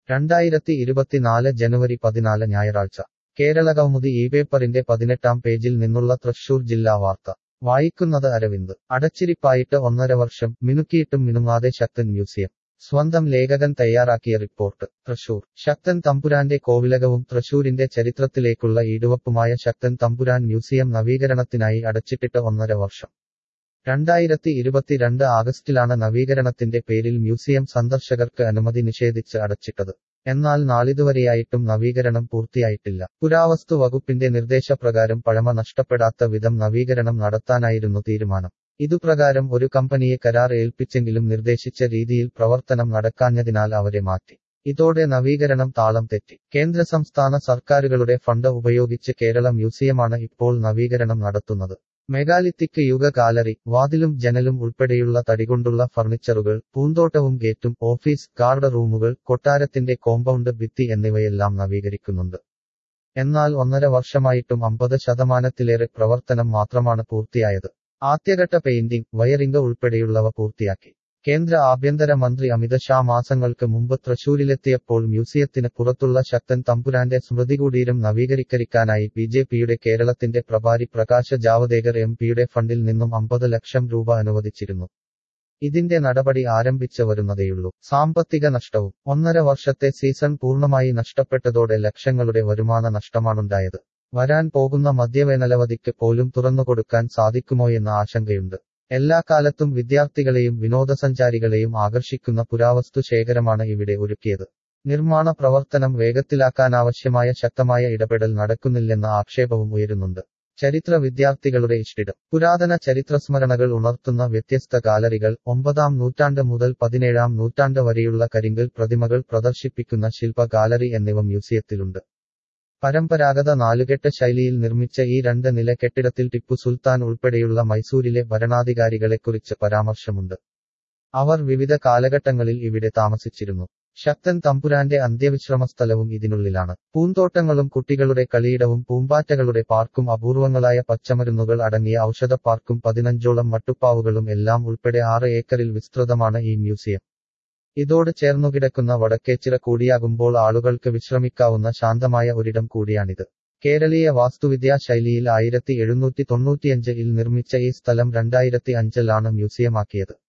രണ്ടായിരത്തി ഇരുപത്തിനാല് ജനുവരി പതിനാല് ഞായറാഴ്ച കേരളകൗമുദി ഈ പേപ്പറിന്റെ പതിനെട്ടാം പേജിൽ നിന്നുള്ള തൃശൂർ ജില്ലാ വാർത്ത വായിക്കുന്നത് അരവിന്ദ് അടച്ചിരിപ്പായിട്ട് ഒന്നര വർഷം മിനുക്കിയിട്ടും മിനുങ്ങാതെ ശക്തൻ മ്യൂസിയം സ്വന്തം ലേഖകൻ തയ്യാറാക്കിയ റിപ്പോർട്ട് തൃശൂർ ശക്തൻ തമ്പുരാന്റെ കോവിലകവും തൃശൂരിന്റെ ചരിത്രത്തിലേക്കുള്ള ഈടുവപ്പുമായ ശക്തൻ തമ്പുരാൻ മ്യൂസിയം നവീകരണത്തിനായി അടച്ചിട്ടിട്ട് ഒന്നര വർഷം രണ്ടായിരത്തി ഇരുപത്തിരണ്ട് ആഗസ്റ്റിലാണ് നവീകരണത്തിന്റെ പേരിൽ മ്യൂസിയം സന്ദർശകർക്ക് അനുമതി നിഷേധിച്ച് അടച്ചിട്ടത് എന്നാൽ നാളിതുവരെയായിട്ടും നവീകരണം പൂർത്തിയായിട്ടില്ല പുരാവസ്തു വകുപ്പിന്റെ നിർദ്ദേശപ്രകാരം പഴമ നഷ്ടപ്പെടാത്ത വിധം നവീകരണം നടത്താനായിരുന്നു തീരുമാനം ഇതുപ്രകാരം ഒരു കമ്പനിയെ കരാർ ഏൽപ്പിച്ചെങ്കിലും നിർദ്ദേശിച്ച രീതിയിൽ പ്രവർത്തനം നടക്കാഞ്ഞതിനാൽ അവരെ മാറ്റി ഇതോടെ നവീകരണം താളം തെറ്റി കേന്ദ്ര സംസ്ഥാന സർക്കാരുകളുടെ ഫണ്ട് ഉപയോഗിച്ച് കേരള മ്യൂസിയമാണ് ഇപ്പോൾ നവീകരണം നടത്തുന്നത് മെഗാലിത്തിക് യുഗ ഗാലറി വാതിലും ജനലും ഉൾപ്പെടെയുള്ള തടികൊണ്ടുള്ള ഫർണിച്ചറുകൾ പൂന്തോട്ടവും ഗേറ്റും ഓഫീസ് ഗാർഡ് റൂമുകൾ കൊട്ടാരത്തിന്റെ കോമ്പൗണ്ട് ഭിത്തി എന്നിവയെല്ലാം നവീകരിക്കുന്നുണ്ട് എന്നാൽ ഒന്നര വർഷമായിട്ടും അമ്പത് ശതമാനത്തിലേറെ പ്രവർത്തനം മാത്രമാണ് പൂർത്തിയായത് ആദ്യഘട്ട പെയിന്റിംഗ് വയറിംഗ് ഉൾപ്പെടെയുള്ളവ പൂർത്തിയാക്കി കേന്ദ്ര ആഭ്യന്തര മന്ത്രി അമിത് ഷാ മാസങ്ങൾക്ക് മുമ്പ് തൃശൂരിലെത്തിയപ്പോൾ മ്യൂസിയത്തിന് പുറത്തുള്ള ശക്തൻ തമ്പുരാന്റെ സ്മൃതികുടീരം നവീകരിക്കരിക്കാനായി ബി ജെ പിയുടെ കേരളത്തിന്റെ പ്രഭാരി പ്രകാശ് ജാവദേക്കർ എം പിയുടെ ഫണ്ടിൽ നിന്നും അമ്പത് ലക്ഷം രൂപ അനുവദിച്ചിരുന്നു ഇതിന്റെ നടപടി ആരംഭിച്ചു വരുന്നതേയുള്ളൂ സാമ്പത്തിക നഷ്ടവും ഒന്നര വർഷത്തെ സീസൺ പൂർണ്ണമായി നഷ്ടപ്പെട്ടതോടെ ലക്ഷങ്ങളുടെ വരുമാന നഷ്ടമാണുണ്ടായത് വരാൻ പോകുന്ന മദ്യവേനലവധിക്ക് പോലും തുറന്നുകൊടുക്കാൻ സാധിക്കുമോയെന്ന ആശങ്കയുണ്ട് എല്ലാ കാലത്തും വിദ്യാർത്ഥികളെയും വിനോദസഞ്ചാരികളെയും ആകർഷിക്കുന്ന പുരാവസ്തു ശേഖരമാണ് ഇവിടെ ഒരുക്കിയത് നിർമ്മാണ പ്രവർത്തനം വേഗത്തിലാക്കാനാവശ്യമായ ശക്തമായ ഇടപെടൽ നടക്കുന്നില്ലെന്ന ആക്ഷേപവും ഉയരുന്നുണ്ട് ചരിത്ര വിദ്യാർത്ഥികളുടെ ഇഷ്ടിടം പുരാതന ചരിത്രസ്മരണകൾ ഉണർത്തുന്ന വ്യത്യസ്ത ഗാലറികൾ ഒമ്പതാം നൂറ്റാണ്ട് മുതൽ പതിനേഴാം നൂറ്റാണ്ട് വരെയുള്ള കരിങ്കൽ പ്രതിമകൾ പ്രദർശിപ്പിക്കുന്ന ശില്പ ഗാലറി എന്നിവ മ്യൂസിയത്തിലുണ്ട് പരമ്പരാഗത നാലുകെട്ട് ശൈലിയിൽ നിർമ്മിച്ച ഈ രണ്ട് നില കെട്ടിടത്തിൽ ടിപ്പു സുൽത്താൻ ഉൾപ്പെടെയുള്ള മൈസൂരിലെ ഭരണാധികാരികളെക്കുറിച്ച് പരാമർശമുണ്ട് അവർ വിവിധ കാലഘട്ടങ്ങളിൽ ഇവിടെ താമസിച്ചിരുന്നു ശക്തൻ തമ്പുരാന്റെ അന്ത്യവിശ്രമ സ്ഥലവും ഇതിനുള്ളിലാണ് പൂന്തോട്ടങ്ങളും കുട്ടികളുടെ കളിയിടവും പൂമ്പാറ്റകളുടെ പാർക്കും അപൂർവങ്ങളായ പച്ചമരുന്നുകൾ അടങ്ങിയ ഔഷധ പാർക്കും പതിനഞ്ചോളം മട്ടുപ്പാവുകളും എല്ലാം ഉൾപ്പെടെ ആറ് ഏക്കറിൽ വിസ്തൃതമാണ് ഈ മ്യൂസിയം ഇതോട് ചേർന്നുകിടക്കുന്ന വടക്കേച്ചിറ കൂടിയാകുമ്പോൾ ആളുകൾക്ക് വിശ്രമിക്കാവുന്ന ശാന്തമായ ഒരിടം കൂടിയാണിത് കേരളീയ വാസ്തുവിദ്യാ ശൈലിയിൽ ആയിരത്തി എഴുന്നൂറ്റി തൊണ്ണൂറ്റിയഞ്ചിൽ നിർമ്മിച്ച ഈ സ്ഥലം രണ്ടായിരത്തി അഞ്ചിലാണ് മ്യൂസിയമാക്കിയത്